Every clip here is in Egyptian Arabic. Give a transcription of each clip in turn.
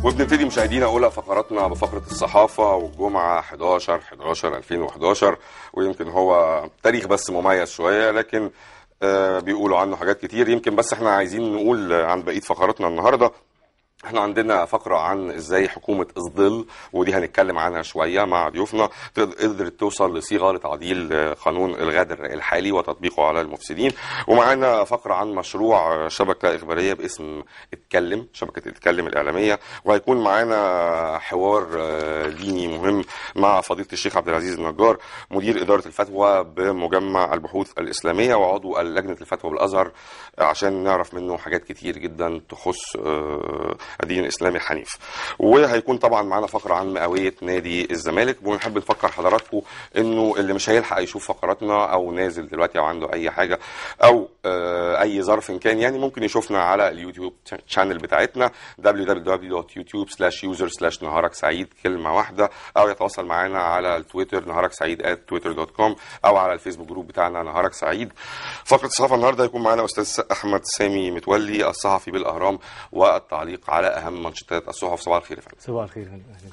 وبنبتدي مشاهدينا اولى فقراتنا بفقره الصحافه والجمعه 11 11 2011 ويمكن هو تاريخ بس مميز شويه لكن آه، بيقولوا عنه حاجات كتير يمكن بس احنا عايزين نقول عن بقيه فقراتنا النهارده احنا عندنا فقرة عن ازاي حكومة الظل ودي هنتكلم عنها شوية مع ضيوفنا تقد- قدرت توصل لصيغة لتعديل آه، قانون الغادر الحالي وتطبيقه على المفسدين ومعانا فقرة عن مشروع آه، شبكة إخبارية باسم اتكلم شبكة اتكلم الإعلامية وهيكون معانا حوار آه، ديني مهم مع فضيلة الشيخ عبد العزيز النجار مدير إدارة الفتوى بمجمع البحوث الإسلامية وعضو لجنة الفتوى بالأزهر آه، عشان نعرف منه حاجات كتير جدا تخص آه، الدين الاسلامي الحنيف وهيكون طبعا معانا فقره عن مئويه نادي الزمالك ونحب نفكر حضراتكم انه اللي مش هيلحق يشوف فقراتنا او نازل دلوقتي او عنده اي حاجه او آه، اي ظرف إن كان يعني ممكن يشوفنا على اليوتيوب شانل بتاعتنا www.youtube/user نهارك سعيد كلمه واحده او يتواصل معانا على التويتر نهارك سعيد @twitter.com او على الفيسبوك جروب بتاعنا نهارك سعيد فقره الصحافه النهارده هيكون معانا استاذ احمد سامي متولي الصحفي بالاهرام والتعليق على اهم منشطات الصحف صباح الخير يا فندم صباح الخير أهلا أهلا.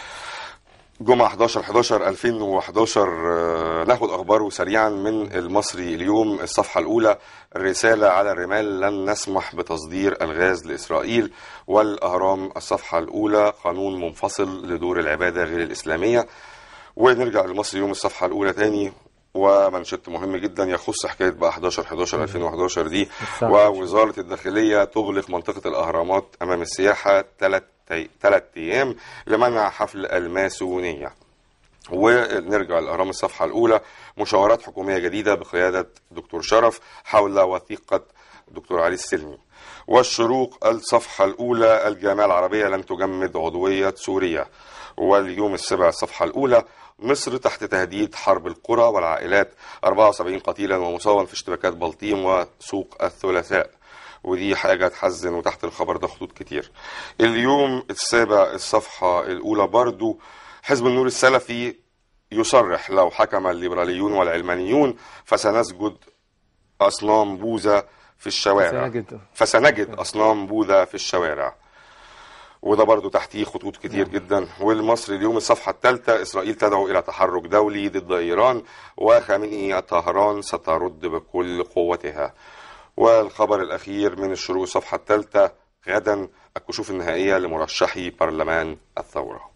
جمعة 11 11 2011 آه، ناخد أخباره سريعا من المصري اليوم الصفحة الأولى الرسالة على الرمال لن نسمح بتصدير الغاز لإسرائيل والأهرام الصفحة الأولى قانون منفصل لدور العبادة غير الإسلامية ونرجع للمصري اليوم الصفحة الأولى تاني ومنشط مهم جدا يخص حكايه بقى 11 11 2011 دي الساعة ووزاره الداخليه تغلق منطقه الاهرامات امام السياحه ثلاث ثلاث ايام لمنع حفل الماسونيه ونرجع لأهرام الصفحة الأولى مشاورات حكومية جديدة بقيادة دكتور شرف حول وثيقة دكتور علي السلمي والشروق الصفحة الأولى الجامعة العربية لن تجمد عضوية سوريا واليوم السابع الصفحة الأولى مصر تحت تهديد حرب القرى والعائلات 74 قتيلا ومصابا في اشتباكات بلطيم وسوق الثلاثاء ودي حاجة تحزن وتحت الخبر ده خطوط كتير اليوم السابع الصفحة الأولى برضو حزب النور السلفي يصرح لو حكم الليبراليون والعلمانيون فسنسجد أصنام بوذا في الشوارع فسنجد- فسنجد أصنام بوذا في الشوارع وده برضو تحتيه خطوط كتير جدا والمصري اليوم الصفحة الثالثة إسرائيل تدعو إلى تحرك دولي ضد إيران وخامنئي طهران سترد بكل قوتها والخبر الأخير من الشروق الصفحة الثالثة غدا الكشوف النهائية لمرشحي برلمان الثورة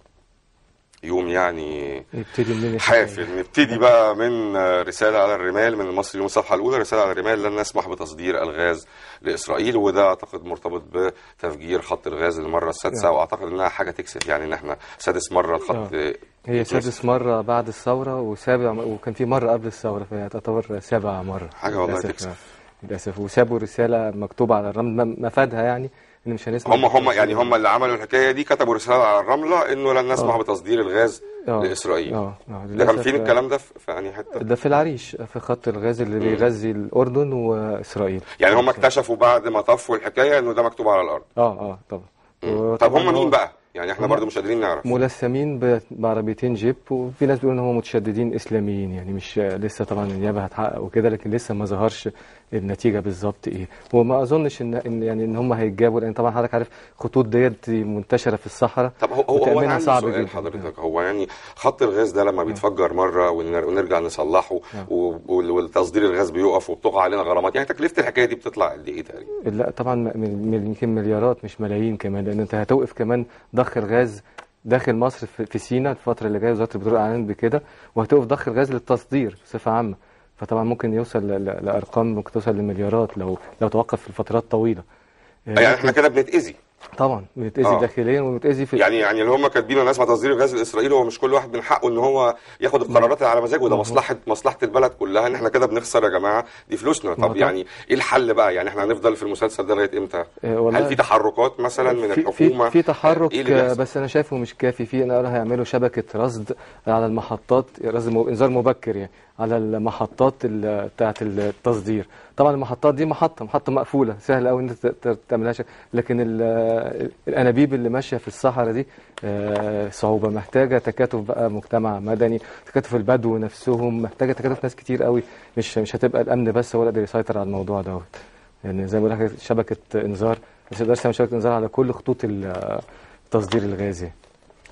يوم يعني نبتدي من حافل نبتدي بقى من رسالة على الرمال من المصري اليوم الصفحة الأولى رسالة على الرمال لن نسمح بتصدير الغاز لإسرائيل وده أعتقد مرتبط بتفجير خط الغاز للمرة السادسة نعم. وأعتقد إنها حاجة تكسف يعني إن إحنا سادس مرة الخط هي يتمسك. سادس مرة بعد الثورة وسابع وكان في مرة قبل الثورة فهي تعتبر سابع مرة حاجة والله للأسف تكسف. يعني. للأسف وسابوا رسالة مكتوبة على الرمل م- مفادها يعني إن مش هنسمع هم هم يعني هم اللي عملوا الحكاية دي كتبوا رسالة على الرملة إنه لن نسمح آه. بتصدير الغاز آه. لإسرائيل اه اه ده كان للأسف، فين آه، الكلام ده في في أنهي حتة؟ ده في العريش في خط الغاز اللي مم. بيغذي الأردن وإسرائيل يعني هم اكتشفوا بعد ما طفوا الحكاية إنه ده مكتوب على الأرض اه اه طبعا مم. طب وطبعاً هم مين هو- بقى؟ يعني احنا هم- برضو مش قادرين نعرف ملثمين ب- بعربيتين جيب وفي ناس بيقولوا ان هم متشددين اسلاميين يعني مش لسه طبعا النيابه هتحقق وكده لكن لسه ما ظهرش النتيجه بالظبط ايه وما اظنش ان ان يعني ان هم هيتجابوا لان طبعا حضرتك عارف خطوط ديت منتشره في الصحراء طب هو هو, هو انا وتأمينها عندي صعب سؤال جدا. حضرتك هو يعني خط الغاز ده لما بيتفجر مره ونر- ونرجع نصلحه نعم. و- وال- والتصدير الغاز بيقف وبتقع علينا غرامات يعني تكلفه الحكايه دي بتطلع قد ايه تقريبا؟ لا طبعا م- م- يمكن مليارات مش ملايين كمان لان انت هتوقف كمان ضخ الغاز داخل مصر في في سيناء الفتره اللي جايه وزاره البترول اعلنت بكده وهتوقف ضخ الغاز للتصدير بصفه عامه فطبعا ممكن يوصل ل- ل- لارقام ممكن توصل لمليارات لو لو توقف في فترات طويله يعني احنا كده بنتاذي طبعا بنتاذي آه. داخليا وبنتاذي في يعني يعني اللي هم كاتبينه ناس ما تصدير الغاز لاسرائيل هو مش كل واحد من حقه ان هو ياخد القرارات اللي على مزاجه ده ما هو- مصلحه مصلحه البلد كلها ان احنا كده بنخسر يا جماعه دي فلوسنا ما هو طب طبعا. يعني ايه الحل بقى يعني احنا هنفضل في المسلسل ده لغايه امتى؟ آه، والله هل في تحركات مثلا من في الحكومه؟ في, في تحرك ايه اللي آه، بيحصل؟ بس انا شايفه مش كافي في انا أرى هيعملوا شبكه رصد على المحطات رصد مو- انذار مبكر يعني على المحطات ال- بتاعه التصدير طبعا المحطات دي محطه محطه مقفوله سهل قوي ان انت ت- ت- تعملها شك- لكن ال- الانابيب اللي ماشيه في الصحراء دي آه، صعوبه محتاجه تكاتف بقى مجتمع مدني تكاتف البدو نفسهم محتاجه تكاتف ناس كتير قوي مش مش هتبقى الامن بس هو اللي يقدر يسيطر على الموضوع دوت يعني زي ما بقول لك شبكه انذار بس ما تقدرش تعمل شبكه انذار على كل خطوط ال- تصدير الغاز يعني.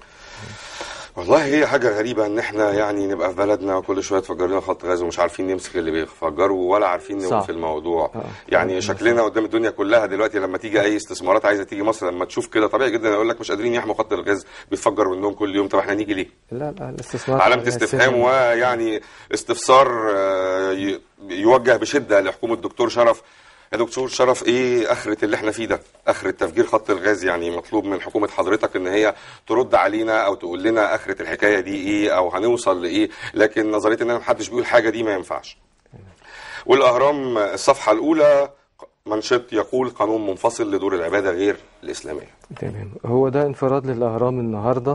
والله هي حاجة غريبة ان احنا يعني نبقى في بلدنا وكل شوية تفجر لنا خط غاز ومش عارفين نمسك اللي بيفجروا ولا عارفين صعب. نوقف الموضوع آه. يعني شكلنا قدام الدنيا كلها دلوقتي لما تيجي اي استثمارات عايزة تيجي مصر لما تشوف كده طبيعي جدا يقول لك مش قادرين يحموا خط الغاز بيتفجر منهم كل يوم طب احنا نيجي ليه؟ لا لا الاستثمار علامة استفهام ويعني استفسار آه، ي- يوجه بشدة لحكومة الدكتور شرف يا دكتور شرف ايه اخرة اللي احنا فيه ده اخرة تفجير خط الغاز يعني مطلوب من حكومة حضرتك ان هي ترد علينا او تقول لنا اخرة الحكاية دي ايه او هنوصل لايه لكن نظرية ان محدش بيقول حاجة دي ما ينفعش والاهرام الصفحة الاولى منشط يقول قانون منفصل لدور العبادة غير الاسلامية تمام هو ده انفراد للاهرام النهارده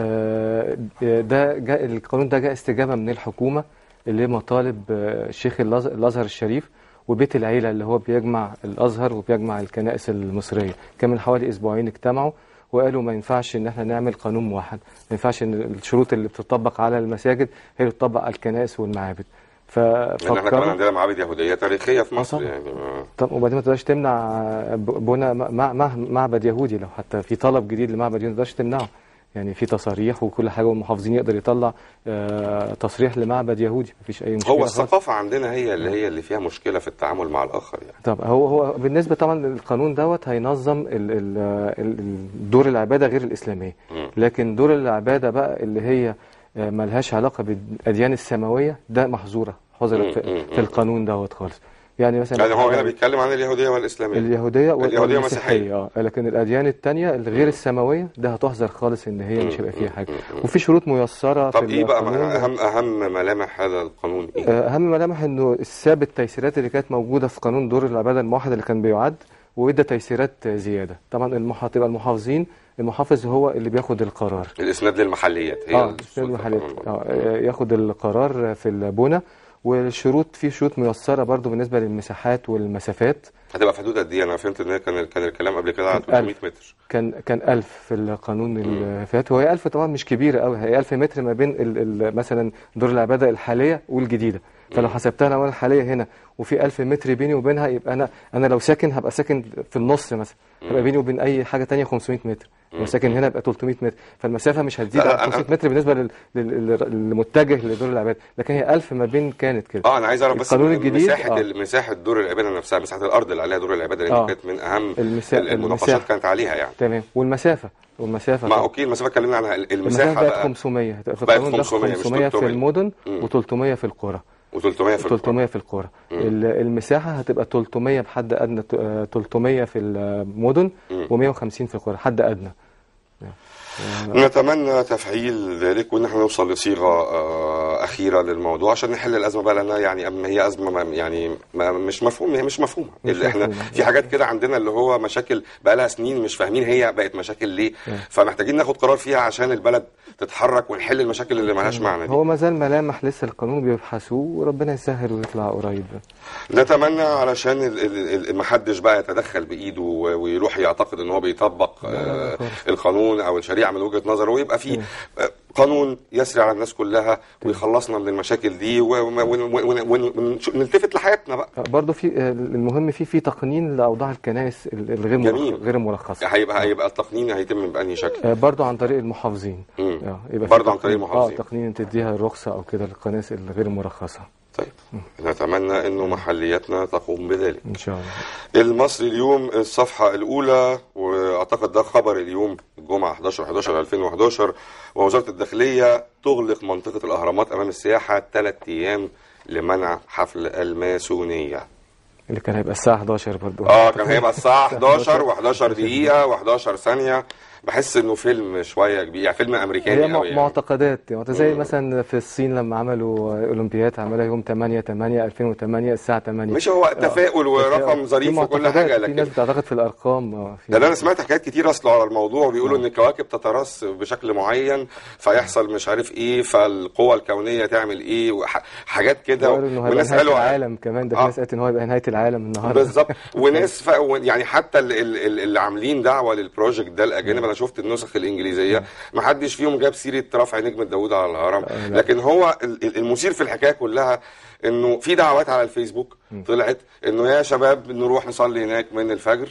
آه، ده جاء القانون ده جاء استجابه من الحكومه لمطالب آه، شيخ الأز- الازهر الشريف وبيت العيله اللي هو بيجمع الازهر وبيجمع الكنائس المصريه كان من حوالي اسبوعين اجتمعوا وقالوا ما ينفعش ان احنا نعمل قانون موحد ما ينفعش ان الشروط اللي بتطبق على المساجد هي اللي تطبق على الكنائس والمعابد لان احنا كمان ففكروا عندنا معابد يهودية تاريخية في آه مصر طبعا. يعني ما- طب وبعدين ما تقدرش تمنع ب- بناء مع- مع- معبد يهودي لو حتى في طلب جديد لمعبد يهودي ما تقدرش تمنعه يعني في تصاريح وكل حاجه والمحافظين يقدر يطلع آه، تصريح لمعبد يهودي مفيش اي مشكله هو خالص. الثقافة عندنا هي اللي هي اللي فيها مشكلة في التعامل مع الآخر يعني طب هو هو بالنسبه طبعا للقانون دوت هينظم ال- ال- ال- ال- دور العباده غير الاسلاميه مم. لكن دور العباده بقى اللي هي آه، ملهاش علاقه بالاديان السماويه ده محظوره حظر مم، في, مم، في القانون دوت خالص يعني مثلا يعني هو هنا بيتكلم عن اليهودية والإسلامية اليهوديه وال- اليهودية والمسيحيه اه لكن الاديان الثانيه الغير السماويه ده هتحظر خالص ان هي مش هيبقى فيها حاجه وفي شروط ميسره طب في إيه بقى القانون ده. أهم أهم ملامح هذا القانون إيه؟ آه، اهم ملامح انه ساب التيسيرات اللي كانت موجوده في قانون دور العباده الموحد اللي كان بيعد وادى تيسيرات زياده طبعا المح... تبقى المحافظين المحافظ هو اللي بياخد القرار الإسناد للمحليات هي اه السلطة. المحلات اه ياخد القرار في البنى والشروط في شروط ميسره برضو بالنسبه للمساحات والمسافات هتبقى في حدود قد إيه؟ أنا فهمت إن هي كان كان الكلام قبل كده على 300 ألف. متر كان كان 1000 في القانون اللي فات وهي 1000 طبعا مش كبيره قوي هي 1000 متر ما بين ال ال مثلا دور العباده الحاليه والجديده فلو حسبتها لو انا الحاليه هنا وفي 1000 متر بيني وبينها يبقى انا انا لو ساكن هبقى ساكن في النص مثلا هيبقى بيني وبين اي حاجه تانية 500 متر لو ساكن هنا يبقى 300 متر فالمسافه مش هتزيد لا، عن أنا- 500 متر بالنسبه لل- لل- لل- للمتجه لدور العباده لكن هي 1000 ما بين كانت كده اه انا عايز اعرف بس القانون الجديد مساحه آه. ال- مساحه دور العباده نفسها مساحه الارض اللي عليها دور العباده لان آه. كانت من اهم المسا- ال- المناقشات المساحة. كانت عليها يعني تمام والمسافه والمسافه ما طبعاً. اوكي المسافه اتكلمنا عنها ال- المسافه المساحه بقت بقى 500 هتبقى في بقت القانون ده 500 مش 500 في 300. المدن مم. و300 في القرى و300 في القرى. و300 في القرى ال- المساحه هتبقى 300 بحد ادنى ت- آه، 300 في المدن و150 في القرى حد ادنى نتمنى تفعيل ذلك وان احنا نوصل لصيغه آه، اخيره للموضوع عشان نحل الازمه بقى لانها يعني أم- هي ازمه ما يعني ما مش مفهوم هي مش مفهومه مش اللي احنا مفهومة. في حاجات كده عندنا اللي هو مشاكل بقى لها سنين مش فاهمين هي بقت مشاكل ليه فمحتاجين ناخد قرار فيها عشان البلد تتحرك ونحل المشاكل اللي مالهاش معنى دي هو ما زال ملامح لسه القانون بيبحثوه وربنا يسهل ويطلع قريب نتمنى علشان ال- ال- ال- محدش بقى يتدخل بايده و- ويروح يعتقد ان هو بيطبق آه، خالص. القانون او الشريعه من وجهه نظره ويبقى في آه، قانون يسري على الناس كلها ويخلصنا من المشاكل دي ونلتفت لحياتنا بقى برضه في آه، المهم في في تقنين لاوضاع الكنائس ال- الغير جميل. مرخ- غير المرخصه هيبقى هيبقى التقنين هيتم بأنهي شكل آه، برضه عن طريق المحافظين مم. آه، يبقى في برضه عن طريق تقنين- المحافظين. اه تقنين تديها الرخصه او كده للقنائس الغير مرخصه طيب نتمنى انه محلياتنا تقوم بذلك ان شاء الله المصري اليوم الصفحة الأولى وأعتقد ده خبر اليوم الجمعة 11 11 2011 ووزارة الداخلية تغلق منطقة الأهرامات أمام السياحة ثلاث أيام لمنع حفل الماسونية اللي كان هيبقى الساعه 11 برضه اه كان هيبقى الساعة 11 و11 دقيقة و11 ثانية بحس انه فيلم شوية كبير يعني فيلم امريكاني هي قوي مع- يعني. معتقدات يعني زي مثلا في الصين لما عملوا اولمبياد عملها يوم 8 8 2008 الساعه 8 مش هو تفاؤل ورقم في ظريف وكل معتقدات، حاجة في لكن ناس بتعتقد في الارقام اه في ده انا سمعت حكايات كتير اصلا على الموضوع بيقولوا ان الكواكب تترص بشكل معين فيحصل مش عارف ايه فالقوى الكونيه تعمل ايه وح- حاجات كده قالوا انه هيبقى وناس نهايه قالوا العالم كمان ده في آه. ناس قالت ان هو هيبقى نهايه العالم النهارده بالظبط وناس ف... يعني حتى ال- ال- ال- اللي عاملين دعوه للبروجكت ده الاجانب انا شفت النسخ الانجليزيه ما حدش فيهم جاب سيره رفع نجمه داوود على الهرم لا. لكن هو ال- ال- المثير في الحكايه كلها انه في دعوات على الفيسبوك طلعت انه يا شباب نروح نصلي هناك من الفجر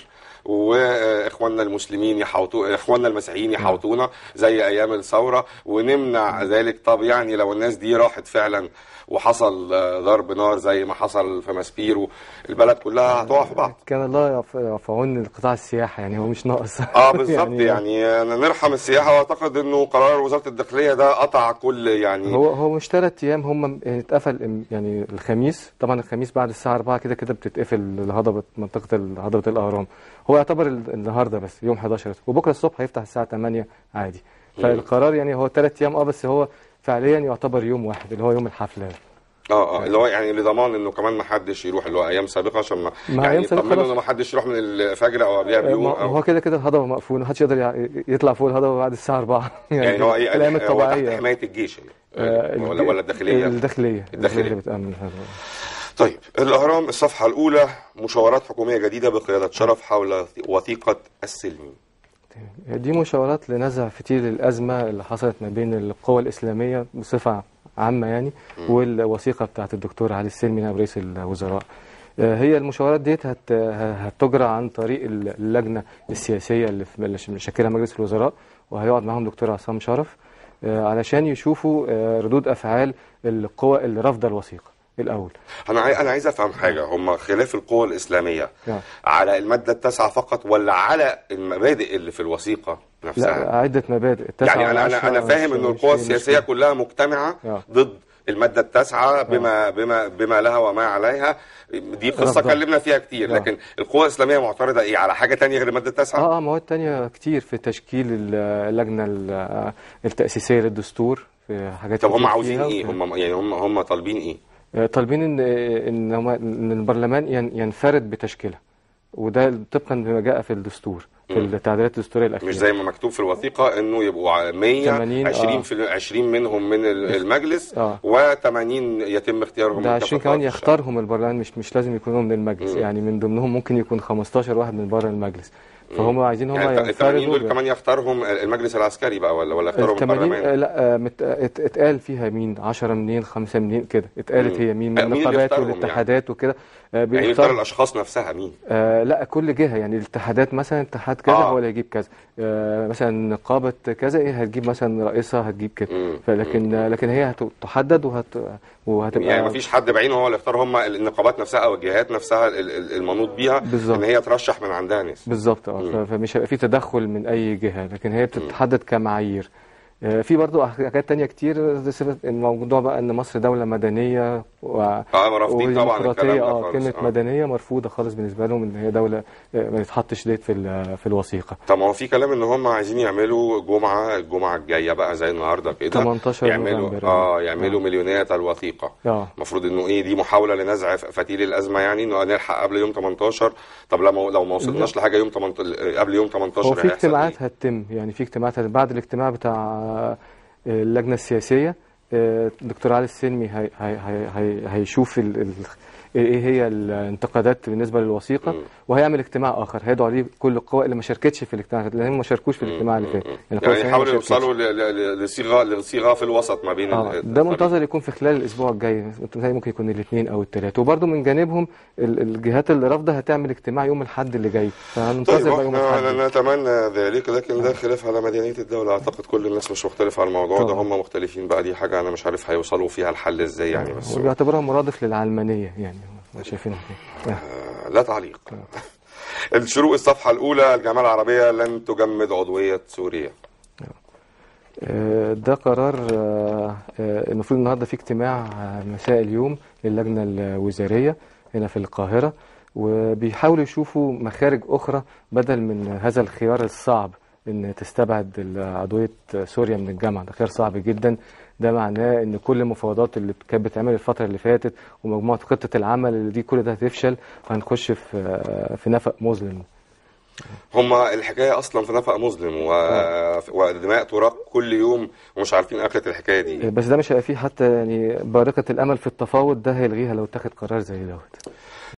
واخواننا المسلمين يحوطوا اخواننا المسيحيين يحوطونا زي ايام الثوره ونمنع ذلك طب يعني لو الناس دي راحت فعلا وحصل آه، ضرب نار زي ما حصل في ماسبيرو البلد كلها هتقع في بعض كان الله يعف- يعفو عون قطاع السياحه يعني هو مش ناقص اه بالظبط يعني, يعني نرحم السياحه واعتقد انه قرار وزاره الداخليه ده قطع كل يعني هو هو مش ثلاث ايام هم يعني اتقفل إم- يعني الخميس طبعا الخميس بعد الساعه 4 كده كده بتتقفل الهضبه منطقه ال- هضبه الاهرام هو يعتبر ال- النهارده بس يوم 11 وبكره الصبح هيفتح الساعه 8 عادي فالقرار يعني هو ثلاث ايام اه بس هو فعليا يعتبر يوم واحد اللي هو يوم الحفله اه اه اللي هو يعني لضمان انه كمان ما حدش يروح اللي هو ايام سابقه عشان ما ما يعني أيام سابقة يطمنوا خلاص. انه ما حدش يروح من الفجر او قبلها بيوم ما او هو كده كده الهضبه مقفوله محدش يقدر يع- يطلع فوق الهضبه بعد الساعه 4 يعني هو في ايه الايام هو تحت الطبيعيه حمايه الجيش آه، يعني ولا ولا الداخليه الداخليه الداخلية. اللي بتامن هذا طيب الاهرام الصفحه الاولى مشاورات حكوميه جديده بقياده شرف حول وثيقه السلمي دي مشاورات لنزع فتيل الأزمة اللي حصلت ما بين القوى الإسلامية بصفة عامة يعني والوثيقة بتاعت الدكتور علي السلمي نائب رئيس الوزراء آه، هي المشاورات ديت هت هتجرى عن طريق اللجنة السياسية اللي في اللي شكلها مجلس الوزراء وهيقعد معاهم دكتور عصام شرف آه، علشان يشوفوا آه، ردود أفعال القوى اللي رافضة الوثيقة الأول انا عاي... انا عايز افهم حاجه هم خلاف القوى الاسلاميه نعم. على الماده التاسعه فقط ولا على المبادئ اللي في الوثيقه نفسها لا عدة مبادئ التاسعة يعني انا انا والعشرة انا فاهم مش- ان مش القوى في السياسيه مشكلة. كلها مجتمعه آه. ضد الماده التاسعه بما بما بما لها وما عليها دي قصه رفضها. اتكلمنا فيها كتير آه. لكن القوى الاسلاميه معترضه ايه على حاجه تانية غير الماده التاسعه اه اه مواد تانية كتير في تشكيل ال- اللجنة ال- التأسيسية للدستور في حاجات طب هم كتير عاوزين فيها. ايه هم يعني هم هم طالبين ايه آه، طالبين ان ان هم ان البرلمان ين- ينفرد بتشكيلها وده طبقا لما جاء في الدستور في مم. التعديلات الدستورية الأخيرة مش زي ما مكتوب في الوثيقه انه يبقوا 100 80 20 آه. في 20 منهم من ال- المجلس آه. و80 يتم اختيارهم ده من 20 كافة كمان أطراف الشعب. يختارهم البرلمان مش مش لازم يكونوا من المجلس مم. يعني من ضمنهم ممكن يكون 15 واحد من بره المجلس فهم عايزين هم يعني ال 80 ينفردوا دول ب- كمان يختارهم المجلس العسكري بقى ولا ولا ال يختارهم 80 البرلمان آه، لا آه، مت- ات- اتقال فيها مين 10 منين 5 منين كده اتقالت مم. هي مين آه، من مين اللي النقابات يختارهم والاتحادات وكده آه، يعني بيختار- يختار الاشخاص نفسها مين آه لا كل جهه يعني الاتحادات مثلا اتحاد كذا آه. هو اللي هيجيب كذا آه مثلا نقابه كذا ايه هتجيب مثلا رئيسها هتجيب كده مم. فلكن آه لكن هي هتحدد وهت وهتبقى يعني مفيش حد بعينه هو اللي يختار هم النقابات نفسها او الجهات نفسها ال- ال- المنوط بيها بالظبط. ان هي ترشح من عندها ناس بالظبط اه ف- فمش هيبقى في تدخل من اي جهه لكن هي بتتحدد كمعايير آه، في برضو حاجات تانية كتير زي صفة الموضوع بقى ان مصر دولة مدنية و... اه رافضين طبعا الكلام وديمقراطية ده اه خالص. كلمة آه. مدنية مرفوضة خالص بالنسبة لهم ان هي دولة آه، ما يتحطش ديت في ال- في الوثيقة طب ما هو في كلام ان هم عايزين يعملوا جمعه الجمعه الجايه بقى زي النهارده كده 18 يعملوا نوفمبر. اه يعملوا آه. مليونيه الوثيقه اه المفروض انه ايه دي محاوله لنزع ف- فتيل الازمه يعني انه نلحق قبل يوم 18 طب لو لو ما وصلناش لحاجه يوم 18 قبل يوم 18 هو في هيحصل اجتماعات إيه؟ هتتم يعني في اجتماعات هت- بعد الاجتماع بتاع آه، اللجنة السياسية آه، الدكتور علي السلمي هي هي هي هي هيشوف ال- ال- ايه هي الانتقادات بالنسبه للوثيقه مم. وهيعمل اجتماع اخر هيدعو عليه كل القوى اللي ما شاركتش في الاجتماع لان ما شاركوش في الاجتماع اللي فات القوى يعني الإسلامية ما يحاولوا شاركتش. يوصلوا ل- ل- لصيغه لصيغه في الوسط ما بين اه ال- ده منتظر يكون في خلال الاسبوع الجاي متهيألي ممكن يكون الاثنين او الثلاث وبرده من جانبهم ال- الجهات اللي رافضه هتعمل اجتماع يوم الاحد اللي جاي فهننتظر طيب بقى يوم احنا الاحد نتمنى ذلك لكن ده خلاف على مدينيه الدوله اعتقد كل الناس مش مختلفه على الموضوع ده طبعا. هم مختلفين بقى دي حاجه انا مش عارف هيوصلوا فيها الحل ازاي يعني بس وبيعتبرها مرادف للعلمانيه يعني شايفينها كده آه. آه، لا تعليق الشروق الصفحه الاولى الجامعه العربيه لن تجمد عضويه سوريا آه، ده قرار آه، آه، المفروض النهارده في اجتماع آه، مساء اليوم للجنه الوزاريه هنا في القاهره وبيحاولوا يشوفوا مخارج اخرى بدل من هذا الخيار الصعب ان تستبعد عضويه سوريا من الجامعه ده خيار صعب جدا ده معناه ان كل المفاوضات اللي كانت بتعمل الفتره اللي فاتت ومجموعه خطه العمل اللي دي كل ده هتفشل وهنخش في آه، في نفق مظلم هم الحكايه اصلا في نفق مظلم و... ودماء تراق كل يوم ومش عارفين اخره الحكايه دي بس ده مش هيبقى فيه حتى يعني بارقة الأمل في التفاوض ده هيلغيها لو اتخذ قرار زي دوت